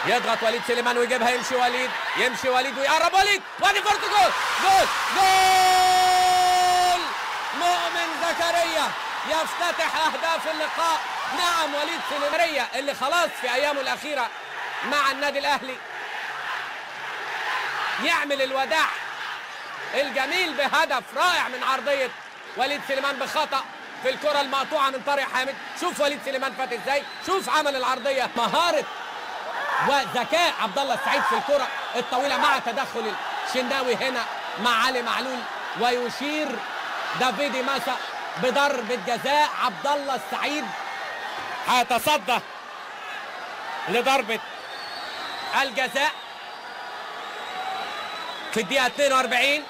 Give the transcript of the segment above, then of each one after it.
يضغط وليد سليمان ويجيبها يمشي وليد يمشي وليد ويقرب وليد وادي فرصه جول جول جول مؤمن زكريا يفتتح اهداف اللقاء نعم وليد سليمانية اللي خلاص في ايامه الاخيره مع النادي الاهلي يعمل الوداع الجميل بهدف رائع من عرضيه وليد سليمان بخطا في الكره المقطوعه من طارق حامد شوف وليد سليمان فات ازاي شوف عمل العرضيه مهاره وذكاء عبد الله السعيد في الكره الطويله مع تدخل الشناوي هنا مع علي معلول ويشير دافيدي ماسا بضربه جزاء عبد الله السعيد هيتصدى لضربه الجزاء في الدقيقه 42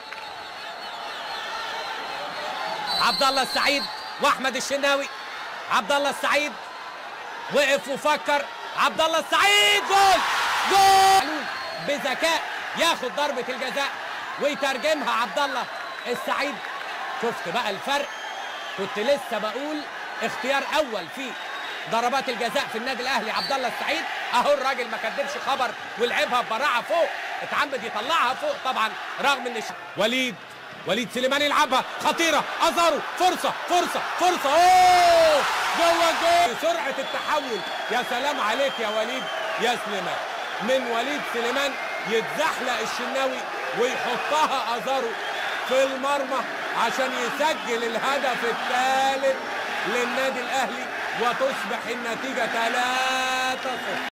عبد الله السعيد واحمد الشناوي عبد الله السعيد وقف وفكر عبد الله السعيد جول جول بذكاء ياخد ضربه الجزاء ويترجمها عبد الله السعيد شفت بقى الفرق كنت لسه بقول اختيار اول في ضربات الجزاء في النادي الاهلي عبد الله السعيد اهو الراجل ما كدبش خبر ولعبها ببراعه فوق اتعمد يطلعها فوق طبعا رغم ان وليد وليد سليمان يلعبها خطيره ازارو فرصه فرصه فرصه اوه جوه الجول سرعه التحول يا سلام عليك يا وليد يا سليمان من وليد سليمان يتزحلق الشناوي ويحطها ازارو في المرمى عشان يسجل الهدف الثالث للنادي الاهلي وتصبح النتيجه 3-0